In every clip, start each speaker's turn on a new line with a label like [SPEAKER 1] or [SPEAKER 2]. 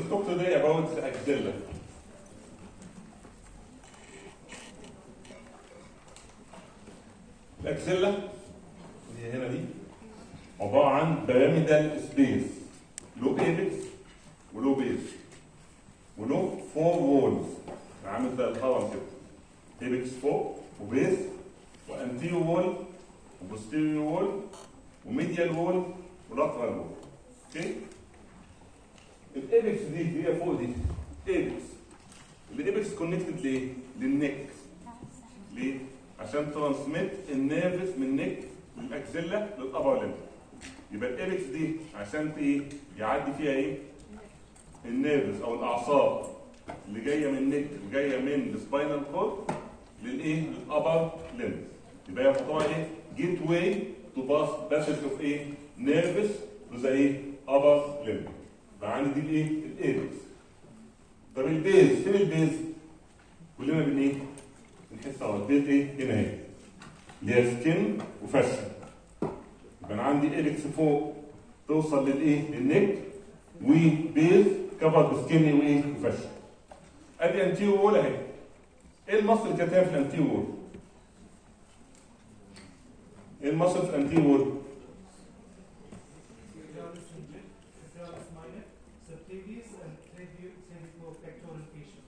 [SPEAKER 1] Let's talk today about the axilla. الأكسلة اللي هي هنا دي عبارة عن بيراميدال سبيس له ايبكس وله بيز وله فور وولز عامل زي الهرم كده ايبكس فوق وبيز وانتيريو وول وبوستيريو وول وميديال وول ولاترال وول اوكي الايبكس دي هي فوق دي ايبكس الايبكس كونكتد ليه؟ للنك ليه؟ عشان ترانسميت النيرفس من النك للاكزيلا للابر ليمب يبقى الايبكس دي عشان ايه؟ يعدي فيها ايه؟ النيرفس او الاعصاب اللي جايه من النك وجايه من السباينال كورد للايه؟ للابر ليمب يبقى هي تعتبر ايه؟ جيت واي تو باس باسج اوف ايه؟ نيرفس تو ذا ايه؟ ابر ليمب يبقى عندي دي الايه؟ الايبكس طب البيز فين البيز؟ كلنا بن ايه؟ بنحس على البيز ايه؟ هنا اهي اللي هي سكن وفشل يبقى انا عندي ايبكس فوق توصل للايه؟ للنك وبيز كفر بسكن وايه؟ وفشل ادي انتيرو وول اهي ايه المصل اللي كانت هنا في الانتيرو وول؟ ايه المصل في الانتيرو وول؟
[SPEAKER 2] Pectoralis minor, subclavius and cervicopectoral patient.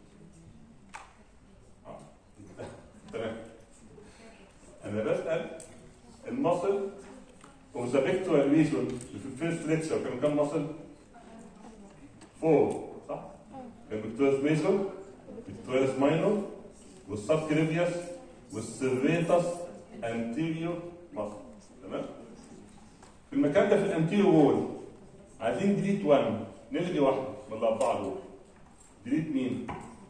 [SPEAKER 1] تمام انا بسال المصل اوف ذا بيكتورال ريجون في الفيرست ليكشر كانوا كام مصل؟ فور صح؟ كان بيكتورال ميجور بيكتورال ماينور والسب كريفيوس والسيرفيتس انتيريو مصل تمام؟ في المكان ده في الانتيريو وول عايزين ديليت 1 نلغي واحده من الاربعه دول ديليت مين؟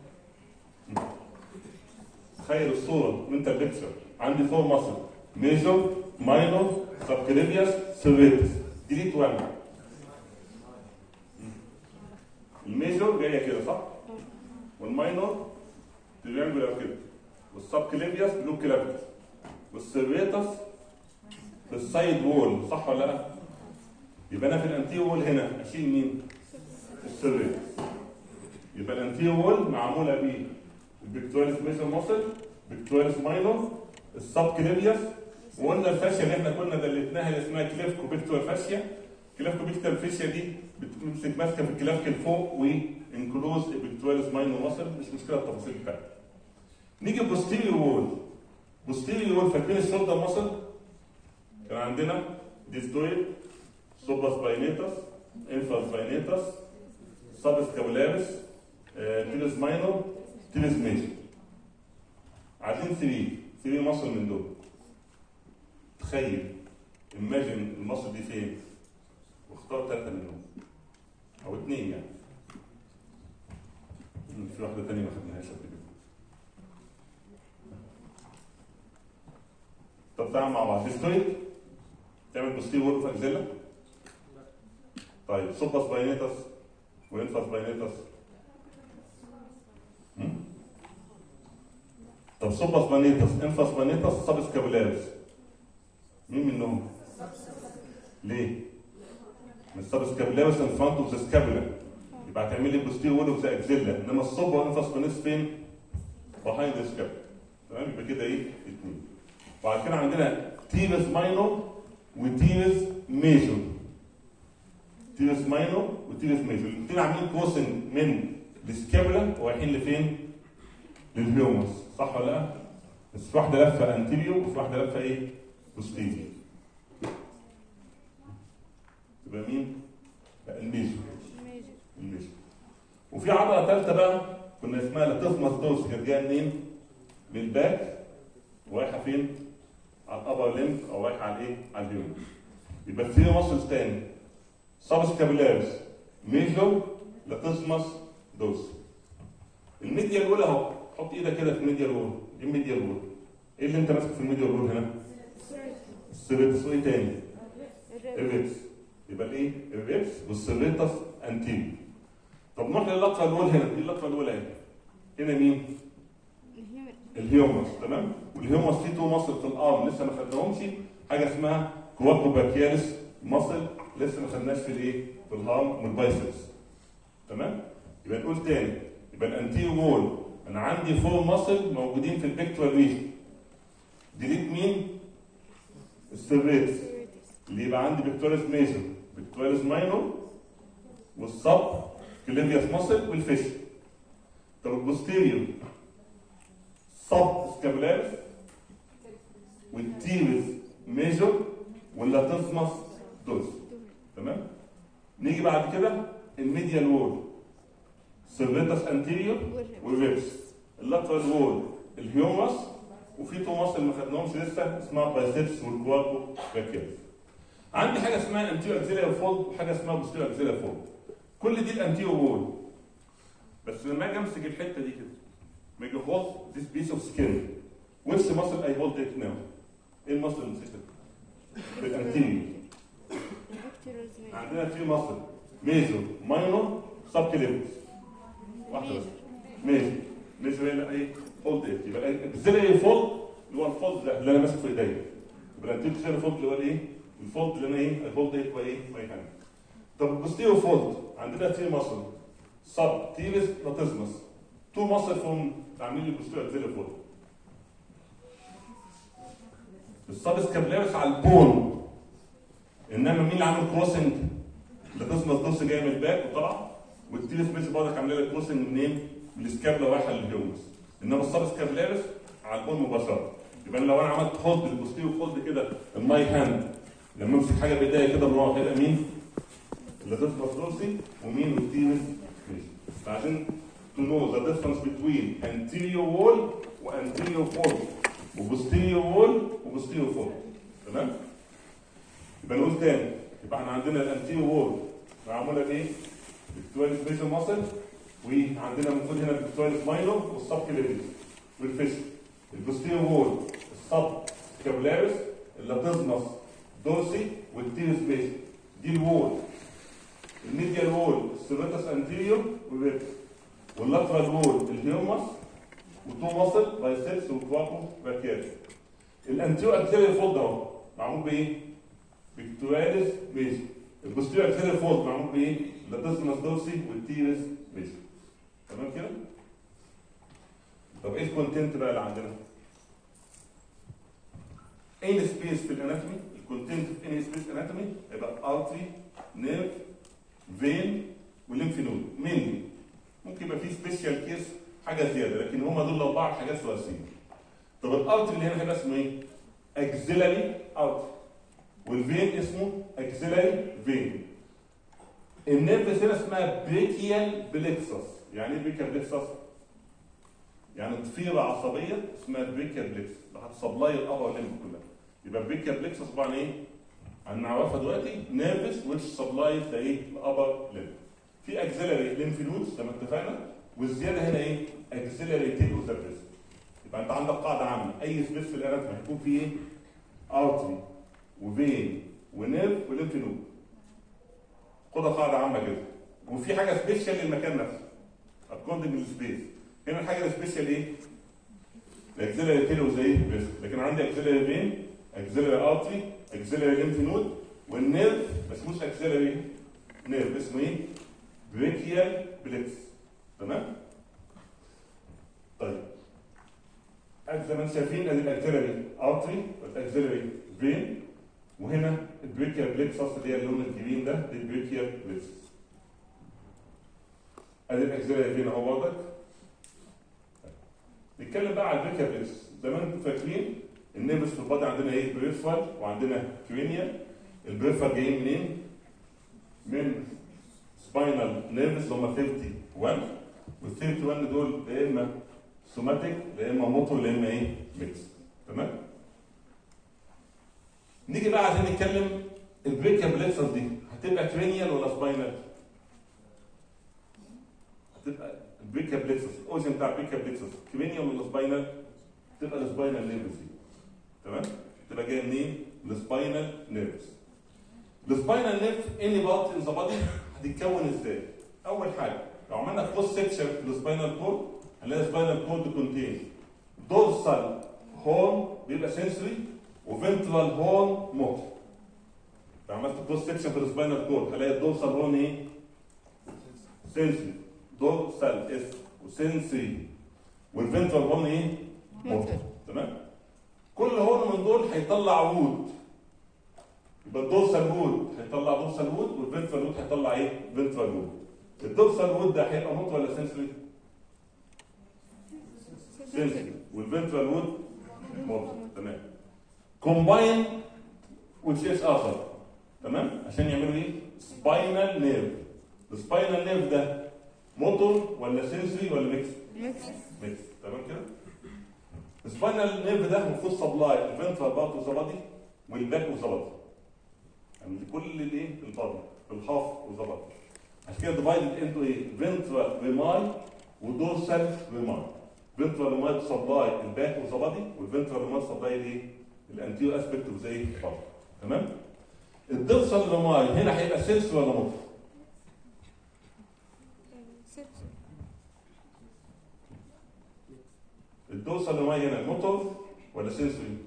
[SPEAKER 1] تخيل الصوره من انت الليكتشر عندي فور مصر ميجور ماينور سبكليفيوس سيرفيتس ديليت 1 الميجور جايه كده صح؟ والماينور تريانجولار كده والسبكليفيوس بلو كلافيتس والسيرفيتس في السايد وول صح ولا لا؟ يبقى انا في الانتي وول هنا اشيل مين؟ السيرفيتس يبقى الانتي وول معموله بيه البيكتوريس ميجر ماسل بيكتوريس ماينور السب كليفيوس وقلنا الفاشيه اللي احنا كنا دلتناها اللي اسمها كليف كوبيكتور فاشيا كليف كوبيكتور فاشيا دي بتمسك ماسكه في الكلافك فوق وانكلوز البيكتوريس ماينور ماسل مش مشكله التفاصيل بتاعتها نيجي بوستيريو وول بوستيريو وول فاكرين الشولدر ماسل كان عندنا ديستويد سوباس باينيتس انفاس باينيتس سابس كابولاريس تيلس ماينور تيلس ميجر عايزين 3 3 مصر من دول تخيل imagine المصر دي فين واختار ثلاثة منهم أو اثنين يعني مم، في واحدة تانية ما خدناهاش قبل كده طب تعال مع بعض هيستوريك تعمل بوستير وورد في أجزلة طيب سوباس باينيتس وينفاس باينيتس مم؟ طب سوباس بانيتس انفاس بانيتس سابس كابولاريس مين منهم؟ ليه؟ من السابس كابولاريس ان فرونت اوف ذا سكابولا يبقى هتعمل لي بوستير وول اوف ذا اكزيلا انما الصوبا وانفاس بانيتس فين؟ بيهايند ذا سكابولا تمام يبقى كده ايه؟ اثنين وبعد كده عندنا تيرس ماينور وتيرس ميجور تيرس ماينور وتيرس ميجور الاثنين عاملين كروسنج من السكابولا ورايحين لفين؟ للهيومس صح ولا لا؟ بس في واحده لفه انتيريو وفي واحده لفه ايه؟ بوستيريو تبقى مين؟ لا الميجو الميجو وفي عضله ثالثه بقى كنا اسمها لاتيزماس دوس كانت جايه منين؟ من الباك ورايحه فين؟ على الابر ليمف او رايحه على ايه؟ على الهيومس يبقى في ماسلز تاني سابس كابيلاريس ميجو لاتيزماس دوس الميديال وول اهو حط ايدك كده في الميديال وول دي الميديال وول ايه اللي انت ماسكه في الميديال وول هنا؟ السيريتس وايه تاني؟ الريبس يبقى الايه؟ الريبس والسيريتس انتيريو طب نروح للقطه الاول هنا دي اللقطه الاولى اهي هنا مين؟ الهيومرس تمام؟ والهيومرس فيه تو مصل في الارم لسه ما خدناهمش حاجه اسمها كوادروباكياليس مصل لسه ما خدناش في الايه؟ في الهارم والبايسبس تمام؟ يبقى نقول تاني يبقى الانتيريور وول انا عندي فور ماسل موجودين في البيكتوال ريجن ديليت مين؟ السيرفيتس اللي يبقى عندي بيكتوريس ميجر بيكتوريس ماينور والسب كليفيوس ماسل والفيش طب البوستيريور سب سكابولاريس والتيريس ميجر واللاتنسماس دوز تمام نيجي بعد كده الميديال وول سيرفيتس انتيريور والريبس اللاترال وول الهيومرس وفي تو ماسل ما خدناهمش لسه اسمها بايسبس والكوادرو باكيرس عندي حاجه اسمها انتيريور اكزيليا فولد وحاجه اسمها بوستيريور اكزيليا فولد كل دي الانتيريور وول بس لما اجي امسك الحته دي كده لما اجي هولد ذيس بيس اوف سكين which muscle I hold it now ايه المصل اللي مسكتها؟ في الانتيريور عندنا في مصل ميزو ماينور سب كليفس واحده بس ميزو ميزو هنا ايه فولد ايه يبقى الاكزيليا فولد اللي هو الفولد ده اللي انا ماسك في ايديا يبقى الانتيريور فولد اللي هو الايه؟ الفولد اللي انا ايه؟ الفولد ايه هو ايه؟ ماي هاند طب البوستيريور فولد عندنا في مصل سب تيلس لاتيزمس تو مصل فهم عاملين لي البوستيريور اكزيليا فولد السب سكابلاريس على البون انما مين اللي عامل كروسنج؟ لاتيزمس دوس جايه من الباك وطلع والتيلس ميسي برضك عامله لك كروسنج منين؟ من السكابلا رايحه للهيومس انما السب سكابلاريس على البون مباشره يبقى أنا لو انا عملت هولد للبوستيريور فولد كده الماي هاند لما امسك حاجه بايديا كده من ورا هيبقى مين؟ اللاتيزمس دوسي ومين والتيلس ميسي فعشان to know the difference between anterior wall و anterior fold وبوستيريور وول وبوستيريور فول تمام يبقى نقول تاني يبقى احنا عندنا الانتيريور وول معموله بايه؟ بالتواليس ميجر ماسل وعندنا المفروض هنا البيكتواليس ماينور والسب كليفيس والفيش البوستيريور وول السب كابلاريس اللاتيزمس دورسي والتيرس بيس دي الوول الميديال وول السيرفيتس انتيريور والريبس واللاترال وول الهيومس وتو ماسل بايسبس وكواكو باكيرس الانتيريور اكسيلري فولد اهو معمول بايه؟ بيكتوراليس بيز البوستيريور اكسيلري فولد معمول بايه؟ لاتيسمس دورسي والتيرس بيز تمام كده؟ طب ايه الكونتنت بقى اللي عندنا؟ اي سبيس في الاناتومي الكونتنت في اني سبيس اناتومي يبقى ارتري نيرف فين وليمف نود مينلي ممكن يبقى في سبيشال كيس حاجه زياده لكن هم دول الاربع حاجات رئيسيه طب الارتري اللي هنا هيبقى اسمه ايه؟ اكزيلاري ارتري والفين اسمه اكزيلاري فين النيرفس هنا اسمها بريكيال بليكسس يعني ايه بريكيال بليكسس؟ يعني ضفيره عصبيه اسمها بريكيال بليكسس هتسبلاي الابر ليمب كلها يبقى بريكيال بليكسس طبعا ايه؟ هنعرفها دلوقتي نيرفس ويتش سبلايز ذا ايه؟ الابر ليمب في اكزيلاري ليمف نودز زي ما اتفقنا والزياده هنا ايه؟ اكزيلاري تيبو سيرفيس يبقى انت عندك قاعده عامه اي سبيس في الاناتومي هيكون فيه ايه؟ ارتري وفين ونيرف وليمف نود خدها قاعده عامه كده وفي حاجه سبيشال للمكان نفسه اكوردنج للسبيس هنا الحاجه السبيشال ايه؟ الاكزيلاري تيلو زي بس لكن عندي اكزيلاري فين اكزيلاري ارتري اكزيلاري ليمف نود والنيرف ما اسموش اكزيلاري نيرف اسمه ايه؟ بريكيال بليكس تمام؟ طيب ادي زي ما انتم شايفين ادي الاكزيلاري ارتري والاكزيلاري فين وهنا البريكيال بليكسس اللي هي اللون الجرين ده دي البريكيال بليكسس ادي الاكزيلاري فين اهو واضح نتكلم بقى على البريكيال بليكسس زي ما انتم فاكرين النيرفس في البادي عندنا ايه بريفر وعندنا كرينيا البريفر جايين منين؟ من سباينال نيرفس هم 51 وال 31 دول يا اما سوماتيك يا اما موتور يا اما ايه ميكس تمام نيجي بقى عشان نتكلم البريكا بليكسس دي هتبقى كرينيال ولا سباينال هتبقى البريكا بليكسس الاوزن بتاع البريكا بليكسس كرينيال ولا سباينال تبقى السباينال نيرفس دي تمام تبقى جايه منين السباينال نيرفس السباينال نيرف اني بارت ان ذا بادي هتتكون ازاي اول حاجه لو عملنا كروس سكشن في السباينال كورد هنلاقي السباينال كورد كونتين دورسال هورن بيبقى سنسوري وفنترال هورن موتور لو عملت كروس سكشن في السباينال كورد هلاقي الدورسال هورن ايه؟ سنسوري دورسال اس وسنسري والفنترال هون ايه؟ موتور
[SPEAKER 3] موتور.
[SPEAKER 1] تمام؟ كل هون من دول هيطلع وود يبقى الدورسال وود هيطلع دورسال وود والفنترال وود هيطلع ايه؟ فنترال وود الدورسال وود ده هيبقى موتور ولا سنسري؟ سنسري والفنترال وود موتور تمام كومباين with each other تمام عشان يعملوا ايه سباينال نيرف السباينال نيرف ده موتور ولا سنسري ولا ميكس
[SPEAKER 3] ميكس
[SPEAKER 1] ميكس تمام كده السباينال نيرف ده المفروض سبلاي الفنترال بارت اوف ذا بادي والباك اوف ذا بادي يعني كل الايه البادي الهاف اوف ذا بادي عشان كده ديفايدد انتو ايه فنترال ريماي ودورسال ريماي فنترال ريماي سبلاي الباك اوف ذا بادي والفنترال ريماي سبلاي الايه الانتيريور اسبكت اوف ذا بادي تمام الدورسال ريماي هنا هيبقى سنس ولا موتور الدورسال ريماي هنا موتور ولا سنسوري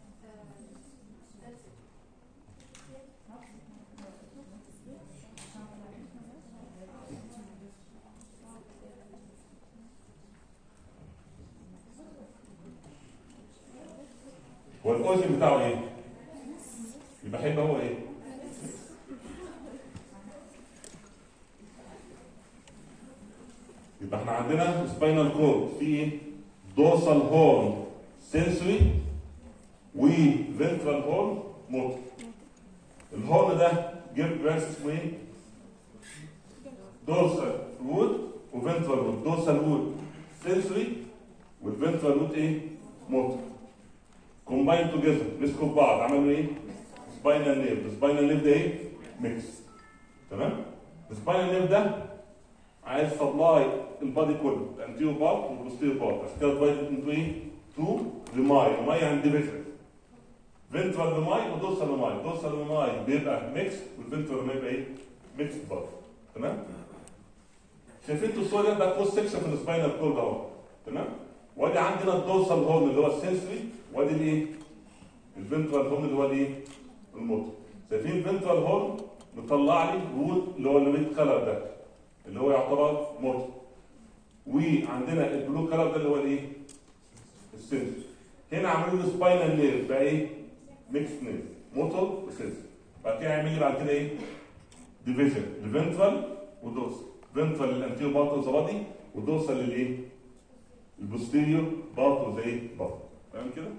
[SPEAKER 1] هو الاوزن بتاعه ايه؟ يبقى هيبقى هو ايه؟ يبقى احنا عندنا سباينال كورد في ايه؟ dorsal horn sensory وفنترال هورن موتور الهورن ده جيب براس اسمه ايه؟ dorsal root وفنترال root dorsal root sensory والفنترال root ايه؟ موتور combined together مسكوا في بعض عملوا ايه؟ سباينال نيرف السباينال نيرف ده ايه؟ ميكس تمام؟ السباينال نيرف ده عايز سبلاي البادي كله الانتيريور بارت والبوستيريور بارت عشان كده ديفايدد انتو ايه؟ تو ريماي ريماي يعني ديفيجن فنترال ريماي ودورسال ريماي دورسال ريماي بيبقى ميكس والفنترال ريماي يبقى ايه؟ ميكس برضه تمام؟ شايفين انتوا الصور ده كروس سكشن في السباينال كورد اهو تمام؟ وادي عندنا الدورسال هورن اللي هو السنسوري وادي الايه؟ الفنترال هورن اللي هو الايه؟ الموتور شايفين الفنترال هورن مطلع لي رود اللي هو الريد كلر ده اللي هو يعتبر موتور وعندنا البلو كلر ده اللي هو الايه؟ السنسور هنا عملوا له سباينال نيرف بقى ايه؟ ميكس نيرف موتور وسنسور بعد كده هيعمل لي بعد كده ايه؟ ديفيجن لفنترال ودورسال فنترال للانتيريور بارت اوف ذا بادي ودورسال للايه؟ البوستيريور بارت اوف ذا ايه؟ بادي تمام كده؟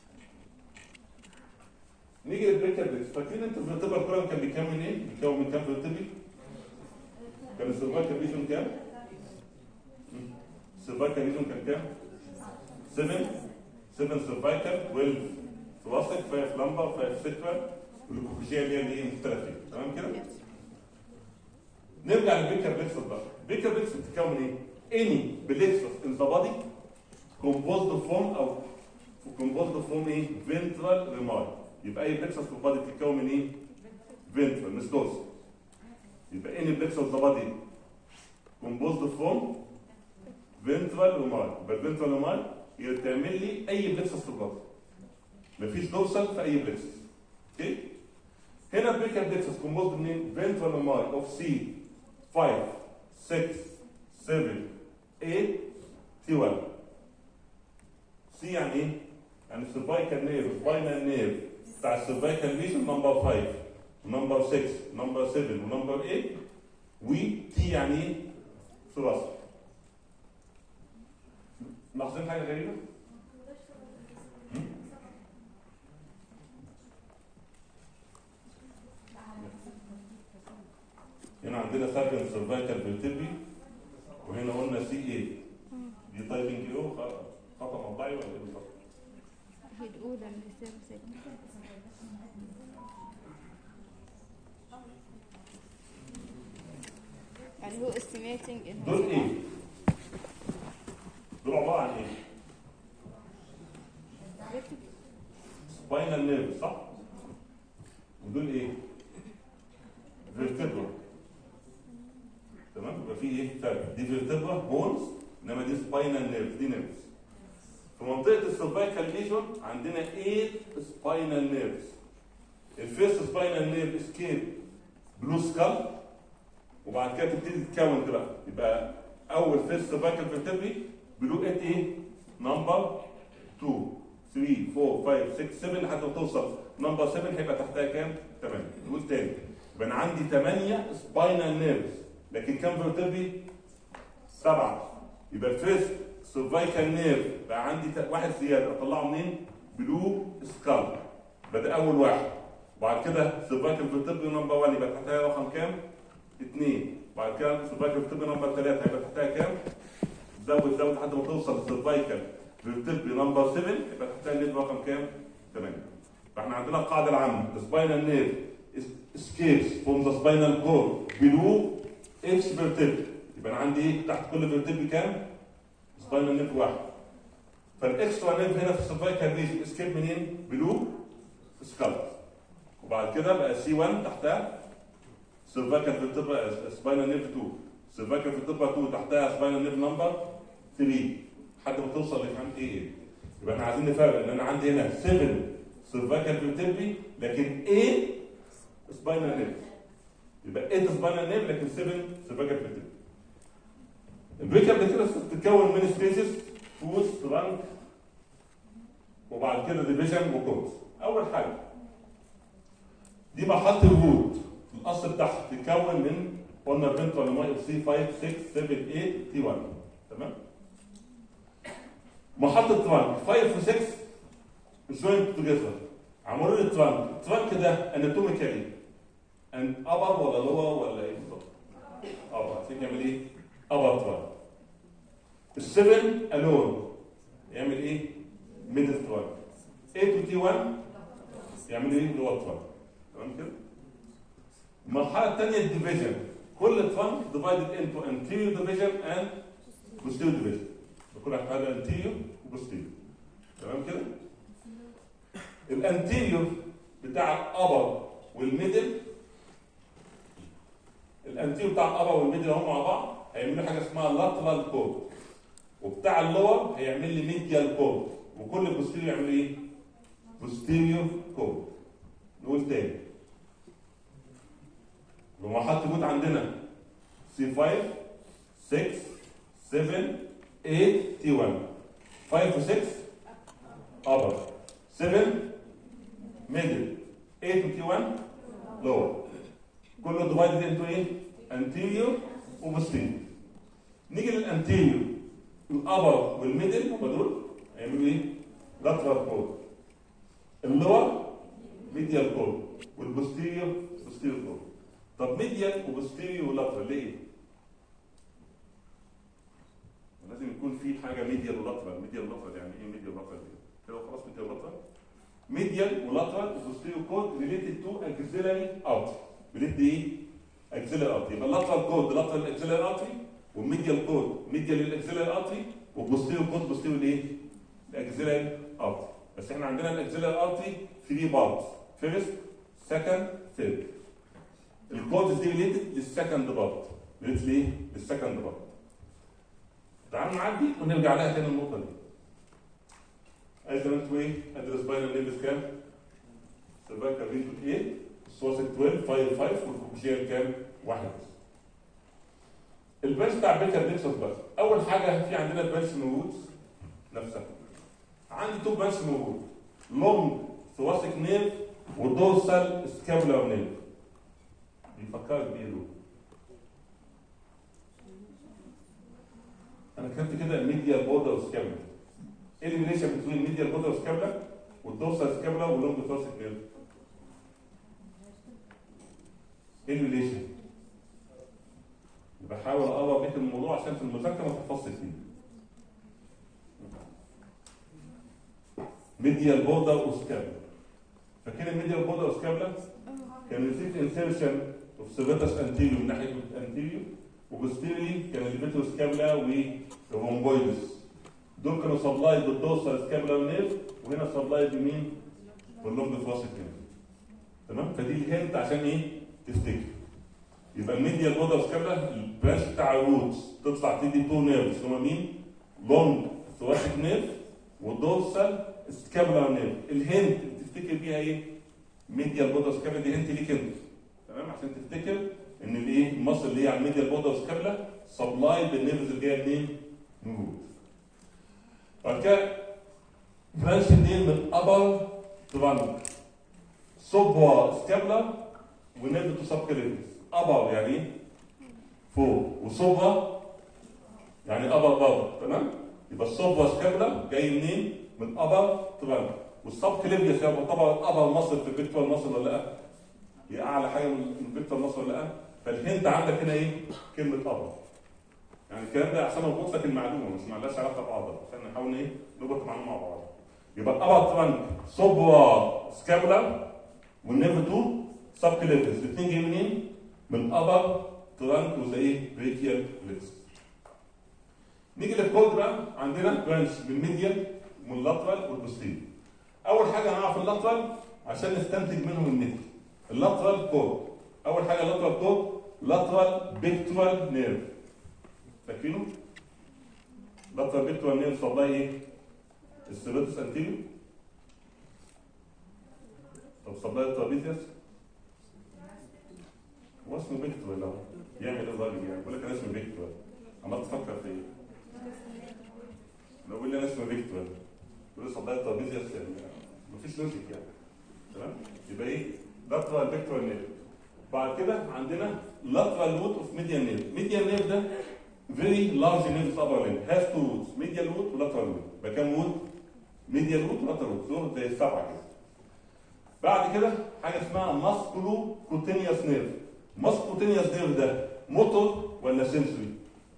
[SPEAKER 1] نيجي للبريكر بريكس فاكرين انتوا الفيرتبرال كولم كان بيكون من ايه؟ بيتكون من كام فيرتبري؟ كان السيرفايكال ريجون كام؟ السيرفايكال ريجون كان كام؟ 7 7 سيرفايكال 12 ثوراسيك 5 لمبر 5 سكرال والكوكوشيه اللي هي اللي ايه مختلفه تمام كده؟ نرجع للبيكر بليكسس بقى البيكر بليكسس بتتكون من ايه؟ any plexus in the body composed from او composed from ايه؟ ventral rami يبقى اي plexus في البادي بتتكون من ايه؟ ventral مش dorsal يبقى any plexus of the body composed from ventral rami يبقى الفنترال rami هي بتعمل لي اي plexus في البادي مفيش dorsal في اي plexus اوكي؟ هنا البيكر بليكسس composed من ventral rami of C 5 6 7 8 12 سي يعني ايه؟ يعني السيرفايكال نيرف سباينال نيرف بتاع السيرفايكال ليجن نمبر 5 ونمبر 6 ونمبر 7 ونمبر 8 وتي يعني ايه؟ ثلاثي ملاحظين حاجه غريبه؟ هم؟ هنا عندنا ساكن سيرفايكال فيرتبري وهنا قلنا سي ايه دي تايبنج ايه خطا مطبعي ولا ايه بالظبط؟
[SPEAKER 3] هي الأولى اللي سيرفس يعني هو estimating
[SPEAKER 1] دول ايه؟ دول عباره عن ايه؟ سباينال نيرف صح؟ ودول ايه؟ فيرتبرا تمام؟ يبقى في ايه؟ فرق دي فيرتبرا بونز انما دي سباينال نيرف دي نيرفز في منطقه السيرفايكال ليجون عندنا 8 سباينال نيرفز الفيرست سباينال نيرف اسكيب بلو سكال وبعد كده تبتدي تتكون كده يبقى اول فيس سيرفايكال فيرتبري بلو ات ايه نمبر 2 3 4 5 6 7 لحد ما توصل نمبر 7 هيبقى تحتها كام 8 نقول تاني يبقى انا عندي 8 سباينال نيرفز لكن كام فيرتبري سبعه يبقى فيرست سيرفايكال نيرف بقى عندي ت- واحد زياده اطلعه منين بلو سكال بدا اول واحد وبعد كده سيرفايكال فيرتبري نمبر 1 يبقى تحتها رقم كام؟ اثنين بعد كده سيرفايكال فيرتبري نمبر 3 هيبقى تحتها كام؟ زود زود لحد ما توصل للسيرفايكال فيرتبري نمبر 7 يبقى تحتها النيرف رقم كام؟ 8 فاحنا عندنا القاعده العامه سباينال نيرف escapes from the spinal cord below each vertebra يبقى انا عندي ايه تحت كل فيرتبري كام؟ سباينال نيرف واحد فالاكسترا نيرف هنا في السيرفايكال ريجن اسكيب منين؟ بلو سكال وبعد كده بقى سي 1 تحتها سيرفايكال فيرتبرا سباينال نيرف 2 سيرفايكال فيرتبرا 2 تحتها سباينال نيرف نمبر 3 لحد ما توصل لفهم ايه ايه يبقى احنا عايزين نفرق ان انا عندي هنا 7 سيرفايكال فيرتبري لكن ايه سباينال نيرف يبقى 8 سباينال نيرف لكن 7 سيرفايكال فيرتبري البريكا بتبقى بتتكون من ستيجز فوز ترانك وبعد كده ديفيجن وكورس اول حاجه دي مرحله الروت الاصل بتاعها تتكون من قلنا فنترال ماي سي 5 6 7 8 تي 1 تمام محطه ترانك 5 و 6 جوينت توجذر عملوا لي الترانك الترانك ده اناتوميكالي ان ابر ولا لور ولا ايه بالظبط؟ ابر عشان يعمل ايه؟ ابر ترانك السفن الون يعمل ايه؟ ميدل ترانك 8 و تي 1 يعمل ايه؟ لور ترانك تمام كده؟ المرحله الثانيه الديفيجن كل ترانك ديفايدد انتو anterior division and posterior division كل حاجه anterior وبوستيريور تمام كده؟ الانتيريور بتاع الابر والميدل الانتيريور بتاع الابر والميدل هم مع بعض هيعملوا حاجه اسمها لاترال كود وبتاع اللور هيعمل لي ميديال كود وكل بوستيريور يعمل ايه؟ بوستيريور كود نقول تاني ومرحله الوجود عندنا سي 5 6 7 8 تي 1 5 و 6 upper 7 middle 8 و تي 1 lower كله divided into ايه؟ anterior و posterior نيجي للانتيريور الابر والميدل هم دول هيعملوا ايه؟ lateral cord اللور medial cord والبوستيريور posterior cord طب ميديال وبوستيريور ولاترال ليه؟ لازم يكون في حاجه ميديال ولاترال ميديال ولاترال يعني ايه ميديال ولاترال كده خلاص ميديال ولاترال ميديال ولاترال وبوستيريور كود ريليتد تو اكسيلاري اوت ريليتد ايه؟ اكسيلاري اوت يبقى اللاترال كود لاترال اكسيلاري اوتري والميديال كود ميديال للاكسيلاري اوتري والبوستيريور كود بوستيريور ايه؟ الاكسيلاري اوتري بس احنا عندنا الاكسيلاري اوتري 3 بارتس فيرست سكند ثيرد الكودز دي ريليتد للسكند بارت ريليتد ليه؟ للسكند بارت تعالوا نعدي ونرجع لها تاني النقطه دي عايز زي ما انتوا ايه؟ ادرس باينر ليفز كام؟ سيرفايكال ريتو ايه؟ السواسك 12 فايل 5 والكوكسيال كام؟ واحد بس. البنش بتاع بيكر نيكسس بس اول حاجه في عندنا البنش موجود نفسها عندي تو بنش موجود لونج ثواسك نيف ودورسال سكابولار نيف بيفكرك بايه دول؟ انا كتبت كده الميديال بوردر سكابولا ايه الريليشن بين الميديال بوردر سكابولا والدورسال سكابولا واللونج ثواسك نيف؟ ايه الريليشن؟ بحاول اقرب بيت الموضوع عشان في المذاكره ما تحفظش فيه. ميديال بوردر وسكابلا. فاكرين الميديال بوردر وسكابلا؟ كان ريسيت انسيرشن اوف سيرفيتس انتيريو من ناحيه الانتيريو وبوستيريلي كان الليفيتو سكابلا والرومبويدس. دول كانوا سبلايد بالدوسال سكابلا نيرف وهنا سبلايد بمين؟ باللونج فاسيك نيرف. تمام؟ فدي الهنت عشان ايه؟ تفتكر. يبقى الميديال بودر سكابلا البرانش بتاع الروتس تطلع تدي تو نيرفز هما مين؟ لونج ثوراسيك نيرف والدورسال سكابلا نيرف الهنت اللي تفتكر بيها ايه؟ ميديال بودر سكابلا دي هنت ليك انت تمام عشان تفتكر ان الايه المصل اللي هي على الميديال بوردر والسكابلا سبلاي بالنيرفز اللي جايه منين؟ من جوه. بعد كده برانش اثنين من ابر ترانك سوبر سكابلا ونيرف تو سب ابر يعني ايه؟ فوق وسوبر يعني ابر برضه تمام؟ يبقى السوبر سكابلا جاي منين؟ من ابر ترانك والسب كليبيوس يعتبر ابر مصل في الفيكتور مصل ولا لا؟ هي اعلى حاجه من الفيكتور مصل ولا لا؟ فالهنت عندك هنا ايه؟ كلمه ابر. يعني الكلام ده عشان اربط لك المعلومه مش معلهاش علاقه ببعضها عشان نحاول ايه؟ نربط المعلومه مع بعض. يبقى الابر ترانك سوبر سكابلا والنيرف 2 سب كليبيوس الاثنين جايين منين؟ من ابر ترانك وزي ايه؟ بريكيال ليتس. نيجي للكود بقى عندنا برانش من ميديال ومن اللاترال والبوستيريور. اول حاجه هنعرف اللاترال عشان نستنتج منهم النتج اللاترال كود اول حاجه اللاترال كود لاترال بيكتورال نيرف فاكرينه لاترال بيكتورال نيرف والله ايه السيروتس انتيريو طب صبايا الترابيزيوس هو اسمه بيكتورال اهو يعمل ايه الراجل يعني بيقول لك انا اسمي بيكتورال عمال تفكر في ايه لو بيقول لي انا اسمي بيكتورال يقول لي صبايا الترابيزيوس يعني مفيش لوجيك يعني تمام يبقى ايه لاترال بيكتورال نيرف بعد كده عندنا lateral root of medial nerve medial nerve ده very large nerve upper limb has two roots medial root و lateral root يبقى كام root medial root و lateral root دول زي السبعه كده بعد كده حاجه اسمها ماسكولو كوتينيوس نيرف ماسكوتينيوس نيرف ده موتور ولا سنسوري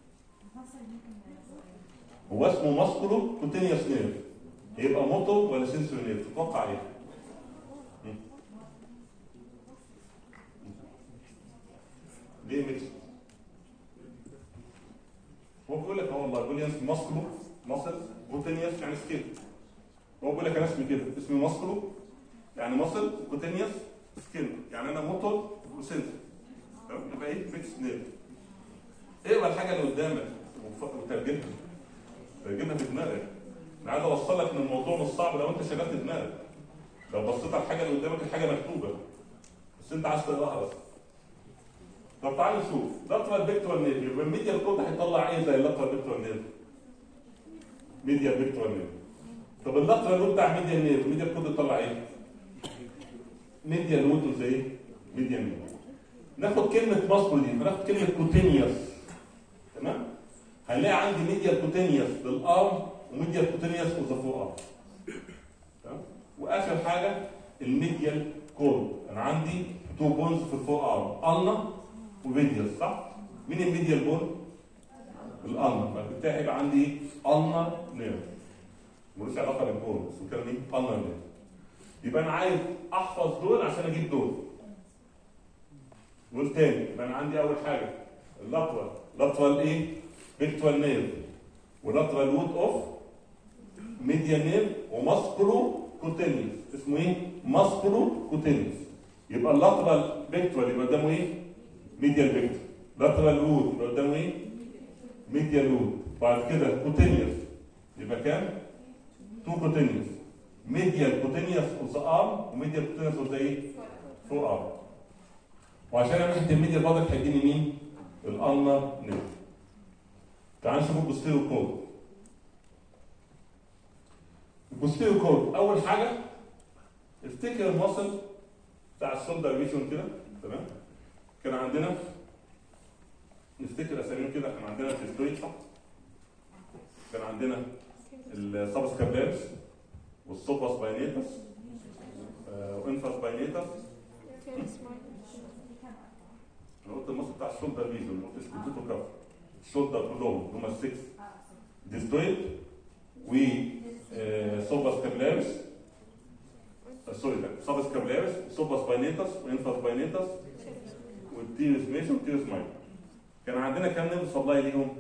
[SPEAKER 1] هو اسمه ماسكولو كوتينيوس نيرف يبقى موتور ولا سنسوري نيرف تتوقع ايه ليه ميكس هو بيقول لك اه والله بيقول لي اسمي ماسكولو ماسل كوتينيوس يعني سكيل هو بيقول لك انا اسمي كده اسمي ماسكولو يعني ماسل كوتينيوس سكين يعني انا موتور وسنسور تمام يبقى ايه ميكس نيرف اقرا الحاجه اللي قدامك وف- وترجمها ترجمها في دماغك انا عايز اوصل لك ان الموضوع مش صعب لو انت شغلت دماغك لو بصيت على الحاجه اللي قدامك الحاجه مكتوبه بس انت عايز تقراها بس طب تعالوا نشوف لاترال فيكتور نيرف يبقى الميديال كود هيطلع ايه زي اللاترال فيكتور نيرف ميديال فيكتور نيرف طب اللاترال لود بتاع ميديال نيرف الميديال كود يطلع ايه ميديال لود زي ايه ميديال نيرف ناخد كلمه ماسكول دي ناخد كلمه كوتينيوس تمام هنلاقي عندي ميديال كوتينيوس للارم وميديال كوتينيوس وذا فور ارم تمام واخر حاجه الميديال كود انا عندي تو بونز في الفور ارم النا وميديال صح مين الميديال بون الالنا فبالتالي هيبقى عندي النا نيرف ملوش علاقه بالبون بس كده مين النا نيرف يبقى انا عايز احفظ دول عشان اجيب دول دول تاني يبقى انا عندي اول حاجه اللاترال لاترال ايه فيكتوال نيرف ولاترال روت اوف ميديال نيرف وماسكولو كوتينيوس اسمه ايه ماسكولو كوتينيوس يبقى اللاترال فيكتوال يبقى قدامه ايه ميديال فيكتور لاترال روت يبقى قدامه ايه ميديال روت بعد كده كوتينيوس يبقى كام تو كوتينيوس ميديال كوتينيوس اوف ذا ارم وميديال كوتينيوس اوف ذا ايه فور ارم وعشان انا ناحيه الميديال برضك هيديني مين الالنا نيرف تعال نشوف البوستيريو كود البوستيريو كود اول حاجه افتكر المصل بتاع السولدر ريشن كده تمام كان عندنا نفتكر اساميهم كده كان عندنا الفيستويد صح كان عندنا السابس كابلاريس والسوباس باينيتس آه، وانفاس باينيتس انا قلت المصل بتاع الشولدر ريجن قلت اسكوتيتو كاف الشولدر كلهم هم السكس ديستويد و آه، سوباس كابلاريس آه، سوري لا سابس كابلاريس سوباس باينيتس وانفاس باينيتس والتيرس ميشن والتيرس مايل كان عندنا كام نيرف سبلاي ليهم؟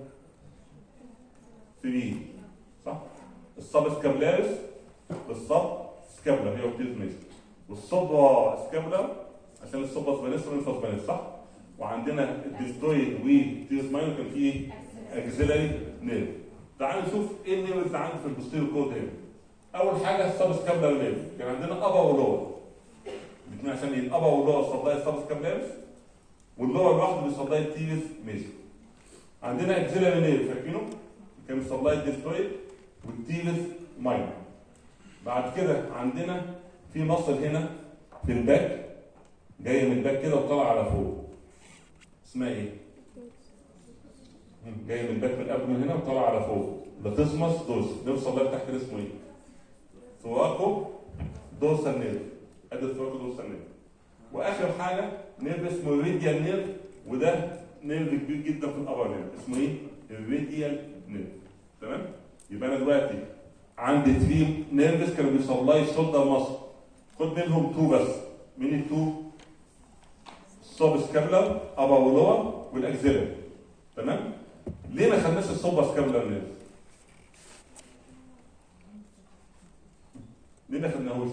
[SPEAKER 1] 3 صح؟ السب سكابلاريس والسب سكابلا هي والتيرس ميشن والسب سكابلا عشان السوباس باينيتس والانفاس باينيتس صح؟ وعندنا الديستويد والتيرس مايل كان فيه ايه؟ اكزيلاري نيرف تعالوا نشوف ايه النيرف اللي عندي في البوستيريو كود هنا اول حاجه السب سكابلار نيرف كان عندنا ابا ولور الاثنين عشان ايه الابا ولور سبلاي السب سكابلاريس واللور لوحده بيسبلاي التيبس ميجر عندنا اكزيلاري نير فاكرينه كان بيسبلاي الديستويد والتيبس ماينر بعد كده عندنا في مصل هنا في الباك جايه من الباك كده وطالعه على فوق اسمها ايه؟ مم، جايه من الباك من الابن من هنا وطالعه على فوق لتسمس دوس نوصل لغايه تحت كده اسمه ايه؟ ثواكو دوسال نيرف ادي ثواكو دوسال نيرف واخر حاجه نيرف اسمه الريديال نيرف وده نيرف كبير جدا في الابر نيرف اسمه ايه؟ الريديال نيرف تمام؟ يبقى انا دلوقتي عندي 3 نيرفز كانوا بيسبلاي الشولدر مصر خد منهم 2 بس مين التو؟ السوب سكابلر ابا ولور والاكزيلر تمام؟ ليه ما خدناش السوب سكابلر نيرف؟ ليه ما خدناهوش؟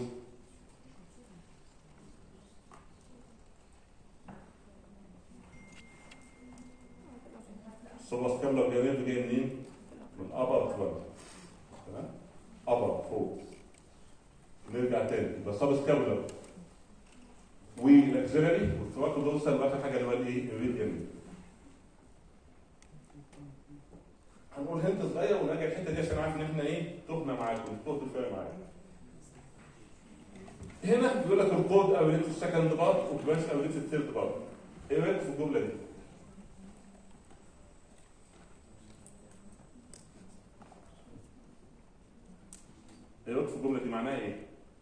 [SPEAKER 1] السوب سكابلر جاي نيرف جاي منين؟ من ابر فلور تمام؟ ابر فوق نرجع تاني يبقى سب سكابولار والاكسلري والثواكو دوسال واخر حاجه اللي هو الايه؟ الريديان هنقول هنت صغير ونراجع الحته دي عشان عارف ان احنا ايه تهنا معاكم تهت شويه معاكم هنا بيقول لك الكود اوريت السكند بارت وبرانش اوريت الثيرد بارت ايه رايك في الجمله دي؟ ايه رايك في الجمله دي معناها ايه؟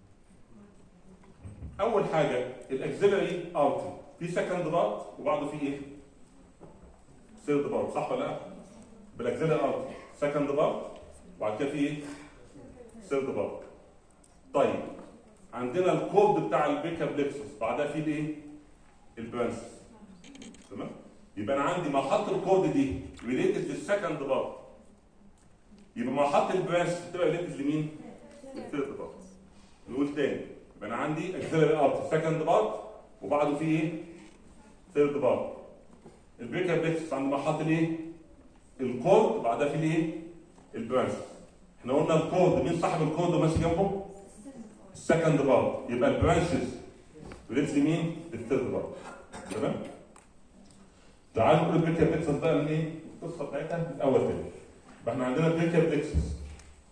[SPEAKER 1] اول حاجه الاكسلري ارتي في سكند بارت وبعده في ايه؟ ثيرد بارت صح ولا لا؟ بالاكسلري ارتي سكند بارت وبعد كده في ايه؟ ثيرد بارت طيب عندنا الكود بتاع البيكا بلكسس بعدها في الايه؟ البرانس تمام؟ يبقى انا عندي مرحله الكود دي ريليتد للسكند بارت يبقى مرحله البرانس بتبقى ريليتد لمين؟ للثيرد بارت نقول تاني يبقى انا عندي اكسلري ارت سكند بارت وبعده في ايه؟ ثيرد بارت البريكر بلكسس عند مرحله الايه؟ الكود بعدها في الايه؟ البرانس احنا قلنا الكود مين صاحب الكود وماشي جنبه؟ السكند بارت يبقى البرانشز ريليتد لمين؟ للثيرد بارت تمام؟ تعالوا نقول البريكر بلكسس بقى من ايه؟ القصه بتاعتها من الاول تاني يبقى احنا عندنا بريكر بلكسس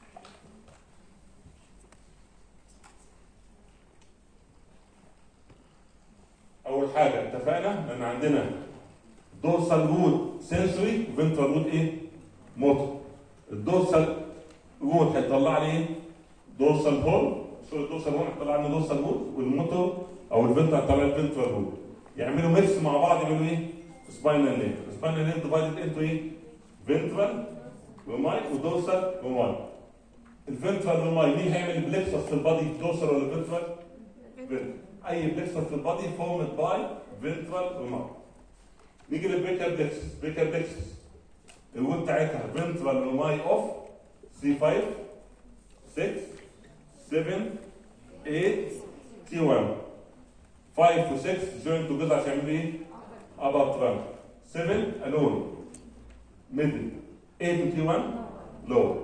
[SPEAKER 1] اول حاجه اتفقنا ان عندنا دورسال رود سنسوري وفنترال رود ايه موتور الدورسال رود هيطلع لي ايه دورسال هول سوري الدورسال هول هيطلع لنا دورسال رود والموتور او الفنترال هيطلع لي الفنترال رود يعملوا ميكس مع بعض يعملوا ايه سباينال نير سباينال نير ديفايدد انتو ايه فنترال وماي ودورسال وماي الفنترال وماي مين هيعمل بلكسس في البادي دورسال ولا فنترال؟ فنترال اي بلكسر في البادي فورمد باي فنترال ريمارك نيجي للبيكر بلكسس بيكر بلكسس الويب بتاعتها فنترال ريماي اوف سي 5 6 7 8 تي 1 5 و 6 جوين توجذر عشان يعملوا ايه؟ ابر ترانك 7 الون ميدل 8 و تي 1 لور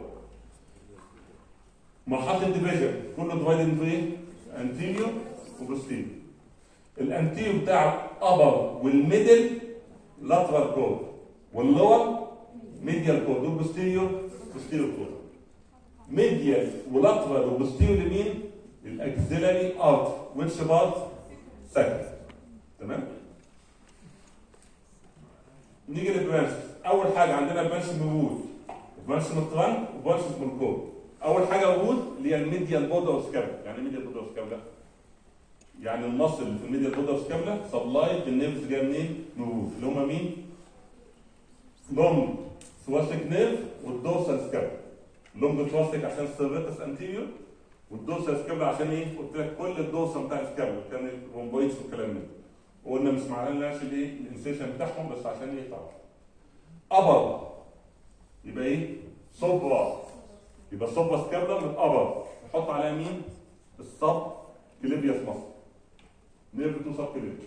[SPEAKER 1] مرحله الديفيجن كله ديفايد انتو ايه؟ انتيريور وبوستيريور الانتيريور بتاع الابر والميدل لاترال كود واللور ميديال كود والبوستيريور بوستيريور كود ميديال ولاترال وبوستيريور لمين؟ الاكسلري ارت ويتش بارت سكند تمام؟ نيجي للبرانشز اول حاجه عندنا برانش من وود وبرانش من الترانك وبرانش من الكود اول حاجه وود اللي هي الميديال بودا وسكابلا يعني ايه ميديال بودا وسكابلا؟ يعني المصل اللي في الميديال بودا وسكابلا سبلاي بالنيرفز جايه منين؟ من وود اللي هم مين؟ لونج ثواسيك نيرف والدورسال سكابلا لونج ثواسيك عشان السيرفيتس انتيريور والدورسال سكابلا عشان ايه؟ قلت لك كل الدورسال بتاع السكابلا كان الرومبويدز والكلام ده وقلنا مش معناه الايه؟ الانسيشن بتاعهم بس عشان ايه يقطعوا ابر يبقى ايه؟ صبرا يبقى الصبرا سكابلا من ابر نحط عليها مين؟ الصب كليبياس مصر نيرف تو سب كليبيا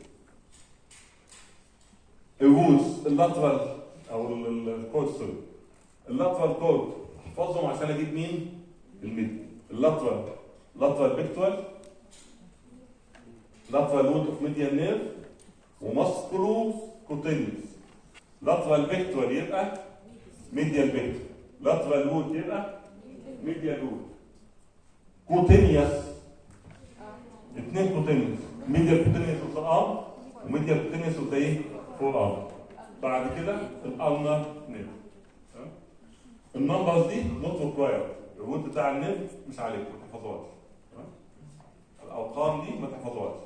[SPEAKER 1] الروتس اللاترال او الكود سوري اللاترال كود احفظهم عشان اجيب مين؟ الميد اللاترال لاترال بيكتوال لاترال روت اوف ميديال نيرف وماسكولو كوتينيوس لاترال فيكتور يبقى ميديال فيكتور لاترال وود يبقى ميديال وود كوتينيوس اثنين كوتينيوس ميديال كوتينيوس اوف ذا ارم وميديال كوتينيوس اوف ذا ايه؟ فور ارم بعد كده الالنا نيرف تمام؟ النمبرز دي نوت ريكوايرد الروت بتاع النيرف مش عليك ما تحفظهاش تمام؟ الارقام دي ما تحفظهاش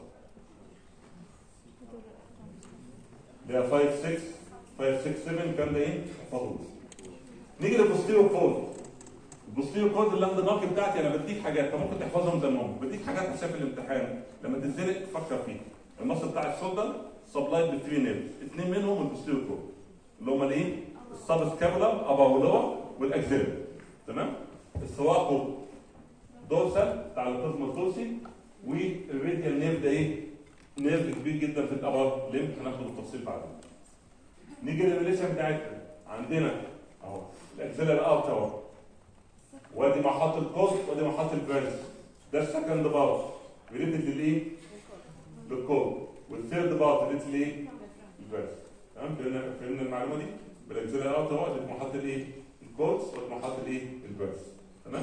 [SPEAKER 1] ده 5 6 5 6 7 كان ده ايه؟ تحفظوش نيجي للبوستيريو كود البوستيريو كود اللاند مارك بتاعتي انا بديك حاجات انت ممكن تحفظهم زي ما هم بديك حاجات عشان في الامتحان لما تتزنق تفكر فيها النص بتاع الشولدر سبلايد بثري نيرفز اثنين منهم البوستيريو كود اللي هم الايه؟ السب سكابولار ابا ولور والاكزيلر تمام؟ السواقو دورسال بتاع القسم الدورسي والراديال نيرف ده ايه؟ نيرف كبير جدا في الابر ليم هناخد التفصيل بعدين. نيجي للريليشن بتاعتنا عندنا اهو الاكزيلر اوت اهو وادي محط الكوست وادي محط الفيرس ده السكند بارت ريليتد للايه؟ للكود والثيرد بارت ريليتد للايه؟ الفيرس تمام فهمنا فهمنا المعلومه دي؟ بالاكزيلر اوت اهو ادي محط الايه؟ الكودز وادي محط الايه؟ الفيرس تمام؟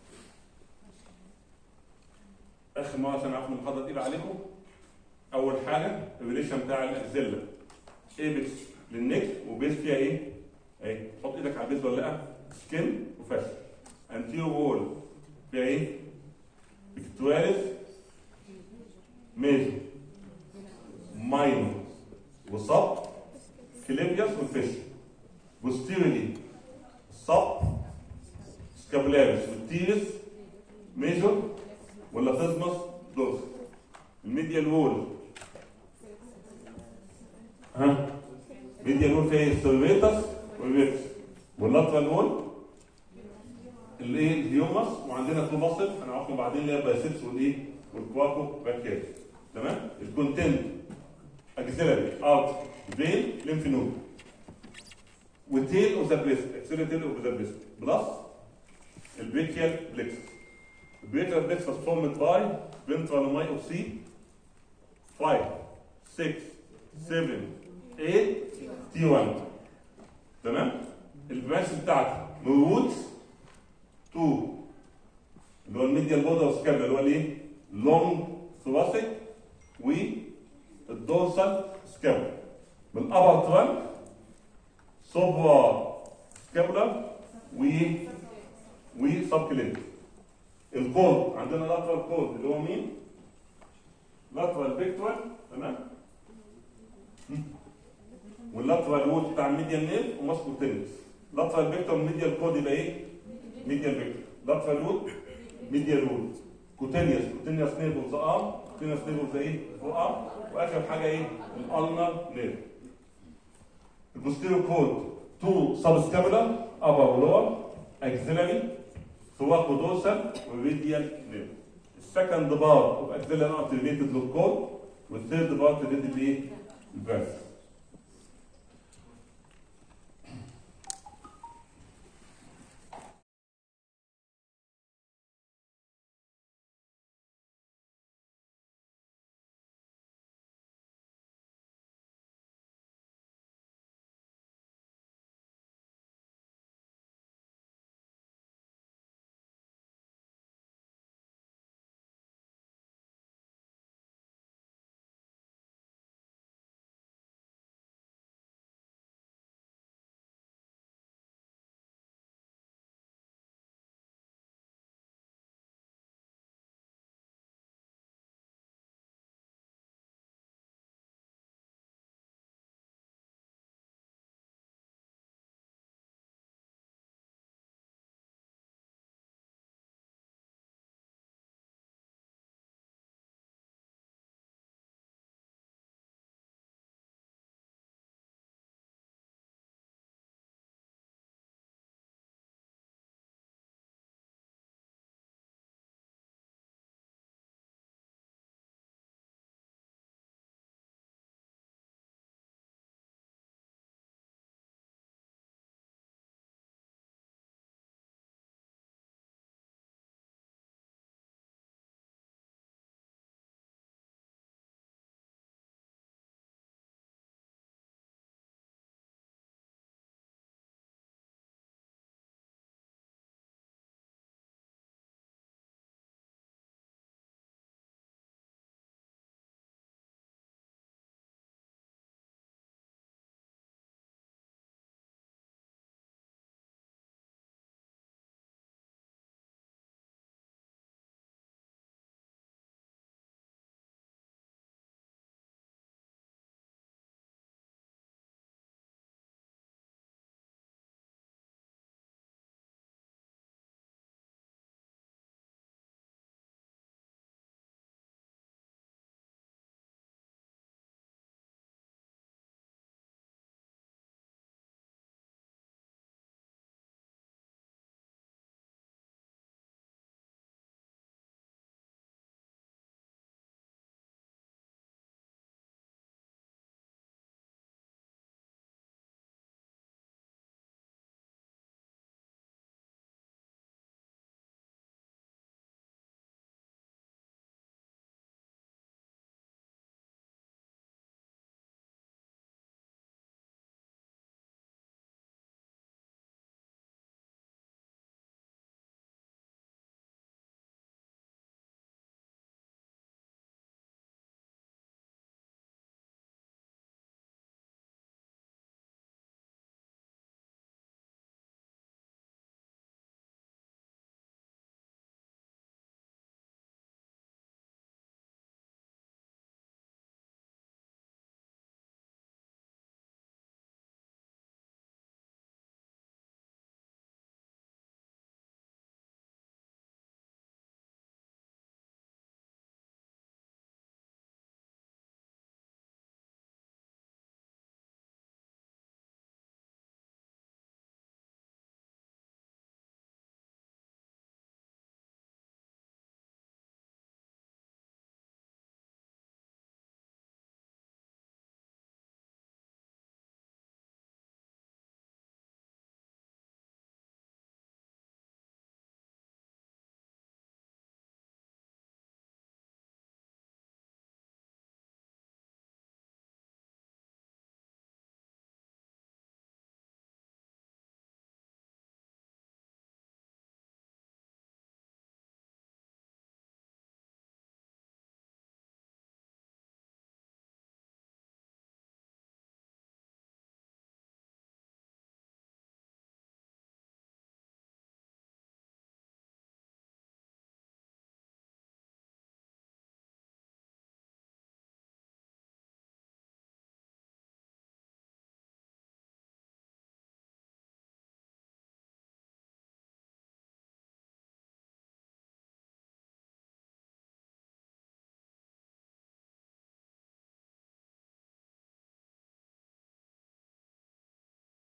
[SPEAKER 1] اخر مره عشان اعرف المحاضره تقيله عليكم اول حاجه الريليشن بتاع الاكزيلا ايبكس للنك وبيز فيها ايه؟ اهي حط ايدك على البيز ولا لا؟ سكين وفاشل انتيرو وول فيها ايه؟ بكتواليس ميجر ماينور وصب كليبياس والفيش بوستيريلي الصب سكابولاريس والتيرس ميجور ولا تزمس دوس الميديال وول ها ميديال وول فيها السيرفيتس والريكس واللاترال وول الايه الهيومس وعندنا تو ماسل هنعرفهم بعدين اللي هي البايسبس والايه والكواكو باكير تمام الكونتنت اكسلري اوت فين ليمف نود وتيل اوف ذا بريست اكسلري تيل اوف ذا بريست بلس البريكيال بلكسس البريكيال بلكسس فورمد باي ventral myopathy 5 6 7 8 تي 1 تمام البرانش بتاعتي من روت تو اللي هو الميديال بودا والسكابلا اللي هو الايه؟ لونج ثوراسيك والدورسال سكابلا بالابر ترانك سوبرا سكابلا و وسب كلينيك الكود عندنا لاترال كود اللي هو مين؟ لاترال فيكتوال تمام؟ واللاترال وود بتاع الميديال نيل وماسكو تنس لاترال فيكتور ميديال كود يبقى ايه؟ ميديال فيكتور لاترال وود ميديال وود كوتينيوس كوتينيوس نيل اوف ذا ارم كوتينيوس نيل اوف ذا ايه؟ فور ارم واخر حاجه ايه؟ الالنر نيل البوستيريو كود تو سب سكابولار ابر ولور اكسيلري سواق ودوسر وريديال نيرف السكند بار اوف اكسيلر ارت ريليتد للكود والثيرد بارت ريليتد لايه؟ الفيرس